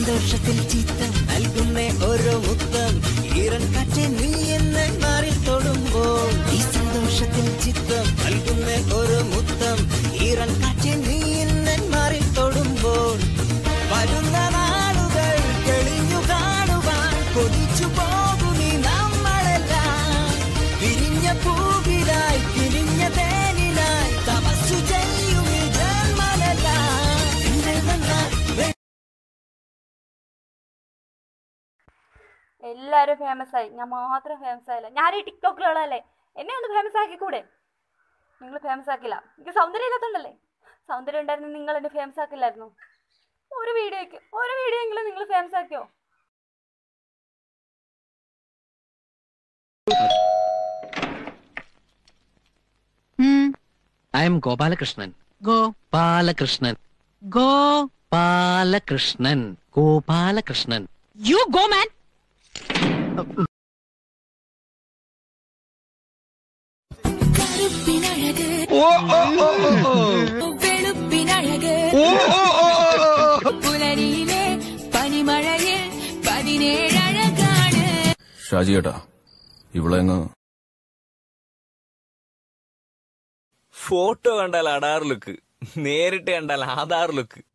സന്തോഷത്തിൽ ചിത്തം നൽകുന്ന ഓരോ മുത്തം ഈറൻ കാറ്റെ നീ എന്നെ മാറി തൊടുമ്പോൾ ഈ സന്തോഷത്തിൽ ചിത്തം നൽകുന്ന ഓരോ മുത്തം ഈറൻ കാറ്റെ നീ എന്നെ മാറി തൊടുമ്പോൾ വരുന്ന നാളുകൾ തെളിഞ്ഞു കാണുവാൻ കൊതിച്ചു പോകുമി നമ്മളെല്ലാം വിരിഞ്ഞ പൂവിലായി പിരിഞ്ഞ തേനിലായി തപസ്സു ചെയ്യും ഈ ജന്മമെല്ലാം എന്റെ വന്ന എല്ലാരും ഫേമസ് ആയി ഞാൻ മാത്രം ഫേമസ് ആയില്ല ഞാൻ ഈ ടിക്ടോക്കിലുള്ളതല്ലേ എന്നെ ഒന്ന് ഫേമസ് ആക്കിക്കൂടെ നിങ്ങൾ ഫേമസ് ആക്കില്ല എനിക്ക് സൗന്ദര്യം ഇല്ലാത്തതുകൊണ്ടല്ലേ സൗന്ദര്യം ഉണ്ടായിരുന്നു നിങ്ങൾ എന്നെ ഫേമസ് ആക്കില്ലായിരുന്നു ഒരു വീഡിയോയ്ക്ക് ഒരു വീഡിയോ എങ്കിലും നിങ്ങൾ ഫേമസ് ആക്കിയോ I M Gopalakrishnan Gopalakrishnan Gopalakrishnan Gopalakrishnan you go man കറുപ്പിനഴക് വെളുപ്പിനഴക് പുലരിയിലെ പനിമഴയിൽ പതിനേഴഴകാണ് ഷാജി ഏട്ടാ ഇവിടെ അങ്ങ് ഫോട്ടോ കണ്ടാൽ അടാർ ലുക്ക് നേരിട്ട് കണ്ടാൽ ആധാർ ലുക്ക്